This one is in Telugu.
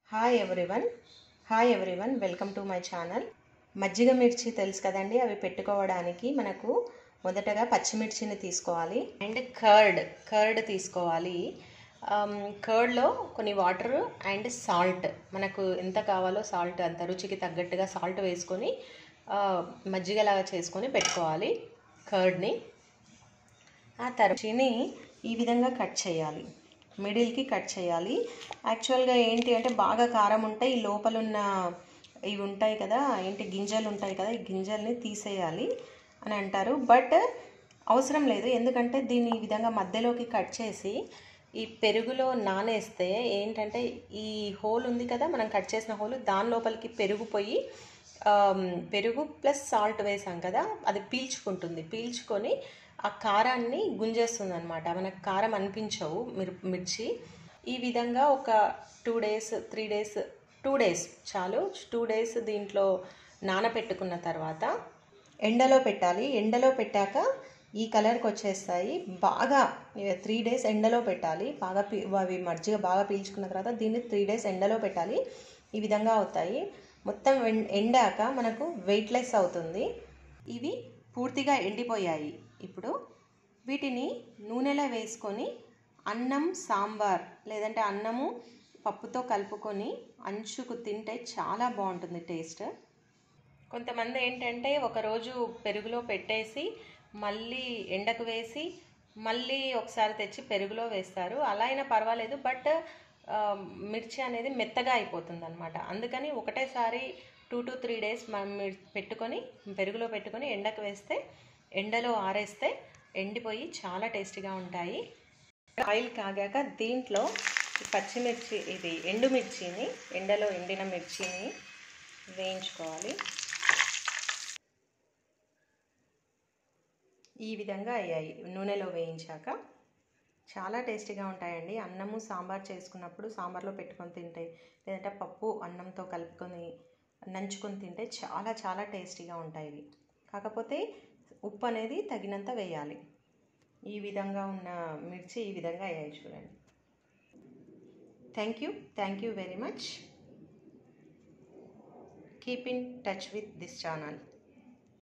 hi everyone hi everyone welcome to my channel మజ్జిగ మిర్చి తెలుసు కదండి అవి పెట్టుకోవడానికి మనకు మొదటగా పచ్చిమిర్చిని తీసుకోవాలి అండ్ కర్డ్ కర్డ్ తీసుకోవాలి కర్డ్లో కొన్ని వాటర్ అండ్ సాల్ట్ మనకు ఎంత కావాలో సాల్ట్ అంత రుచికి తగ్గట్టుగా సాల్ట్ వేసుకొని ఆ, మజ్జిగలాగా చేసుకొని పెట్టుకోవాలి కర్డ్ని ఆ తర్వాతని ఈ విధంగా కట్ చేయాలి మిడిల్కి కట్ చేయాలి యాక్చువల్గా ఏంటి అంటే బాగా కారం ఉంటే ఈ లోపల ఉన్న ఇవి ఉంటాయి కదా ఏంటి గింజలు ఉంటాయి కదా ఈ గింజల్ని తీసేయాలి అని అంటారు బట్ అవసరం లేదు ఎందుకంటే దీన్ని ఈ విధంగా మధ్యలోకి కట్ చేసి ఈ పెరుగులో నానేస్తే ఏంటంటే ఈ హోల్ ఉంది కదా మనం కట్ చేసిన హోల్ దాని లోపలికి పెరుగు పోయి ఆమ్, పెరుగు ప్లస్ సాల్ట్ వేసాం కదా అది పీల్చుకుంటుంది పీల్చుకొని ఆ కారాన్ని గుంజేస్తుంది అనమాట మనకు కారం అనిపించవు మిర్ మిర్చి ఈ విధంగా ఒక two days three days two days చాలు టూ డేస్ దీంట్లో నానబెట్టుకున్న తర్వాత ఎండలో పెట్టాలి ఎండలో పెట్టాక ఈ కలర్కి వచ్చేస్తాయి బాగా త్రీ డేస్ ఎండలో పెట్టాలి బాగా పీ అవి మజ్జిగ బాగా పీల్చుకున్న తర్వాత దీన్ని త్రీ డేస్ ఎండలో పెట్టాలి ఈ విధంగా అవుతాయి మొత్తం ఎం- ఎండాక మనకు వెయిట్లెస్ అవుతుంది ఇవి పూర్తిగా ఎండిపోయాయి ఇప్పుడు వీటిని నూనెలో వేసుకొని అన్నం సాంబార్ లేదంటే అన్నము పప్పుతో కలుపుకొని అంచుకు తింటే చాలా బాగుంటుంది టేస్ట్ కొంతమంది ఏంటంటే ఒకరోజు పెరుగులో పెట్టేసి మళ్ళీ ఎండకు వేసి మళ్ళీ ఒకసారి తెచ్చి పెరుగులో వేస్తారు అలా అయినా పర్వాలేదు బట్ ఆ, మిర్చి అనేది మెత్తగా అయిపోతుంది అనమాట అందుకని ఒకటేసారి టూ టు త్రీ డేస్ మనం మిర్- పెట్టుకొని పెరుగులో పెట్టుకొని ఎండకు వేస్తే ఎండలో ఆరేస్తే ఎండిపోయి చాలా టేస్టీగా ఉంటాయి ఆయిల్ కాగాక దీంట్లో ఈ పచ్చిమిర్చి ఇది ఎండుమిర్చిని ఎండలో ఎండిన మిర్చిని వేయించుకోవాలి ఈ విధంగా అయ్యాయి నూనెలో వేయించాక చాలా టేస్టీగా ఉంటాయండి అన్నము సాంబార్ చేసుకున్నప్పుడు సాంబార్లో పెట్టుకొని తింటే లేదంటే పప్పు అన్నంతో కలుపుకొని నంచుకొని తింటే చాలా చాలా టేస్టీగా ఉంటాయి ఇవి కాకపోతే ఉప్పు అనేది తగినంత వేయాలి ఈ విధంగా ఉన్న మిర్చి ఈ విధంగా అయ్యాయి చూడండి thank you thank you very much keep in touch with this channel